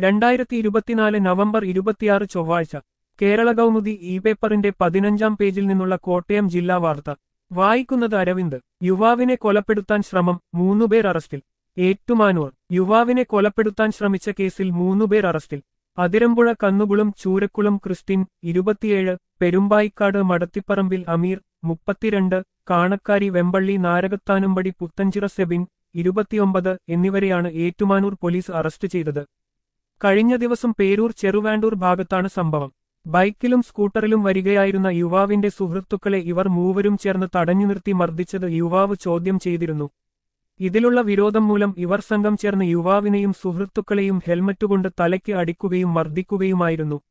രണ്ടായിരത്തി ഇരുപത്തിനാല് നവംബർ ഇരുപത്തിയാറ് ചൊവ്വാഴ്ച കേരള കൗമുദി ഇ പേപ്പറിന്റെ പതിനഞ്ചാം പേജിൽ നിന്നുള്ള കോട്ടയം ജില്ലാ വാർത്ത വായിക്കുന്നത് അരവിന്ദ് യുവാവിനെ കൊലപ്പെടുത്താൻ ശ്രമം മൂന്നുപേർ അറസ്റ്റിൽ ഏറ്റുമാനൂർ യുവാവിനെ കൊലപ്പെടുത്താൻ ശ്രമിച്ച കേസിൽ മൂന്നുപേർ അറസ്റ്റിൽ അതിരമ്പുഴ കന്നുകുളം ചൂരക്കുളം ക്രിസ്റ്റിൻ ഇരുപത്തിയേഴ് പെരുമ്പായിക്കാട് മടത്തിപ്പറമ്പിൽ അമീർ മുപ്പത്തിരണ്ട് കാണക്കാരി വെമ്പള്ളി നാരകത്താനുംപടി പുത്തഞ്ചിറ സെബിൻ ഇരുപത്തിയൊമ്പത് എന്നിവരെയാണ് ഏറ്റുമാനൂർ പോലീസ് അറസ്റ്റ് ചെയ്തത് കഴിഞ്ഞ ദിവസം പേരൂർ ചെറുവാണ്ടൂർ ഭാഗത്താണ് സംഭവം ബൈക്കിലും സ്കൂട്ടറിലും വരികയായിരുന്ന യുവാവിന്റെ സുഹൃത്തുക്കളെ ഇവർ മൂവരും ചേർന്ന് തടഞ്ഞു നിർത്തി മർദ്ദിച്ചത് യുവാവ് ചോദ്യം ചെയ്തിരുന്നു ഇതിലുള്ള വിരോധം മൂലം ഇവർ സംഘം ചേർന്ന് യുവാവിനെയും സുഹൃത്തുക്കളെയും ഹെൽമറ്റുകൊണ്ട് തലയ്ക്ക് അടിക്കുകയും മർദ്ദിക്കുകയുമായിരുന്നു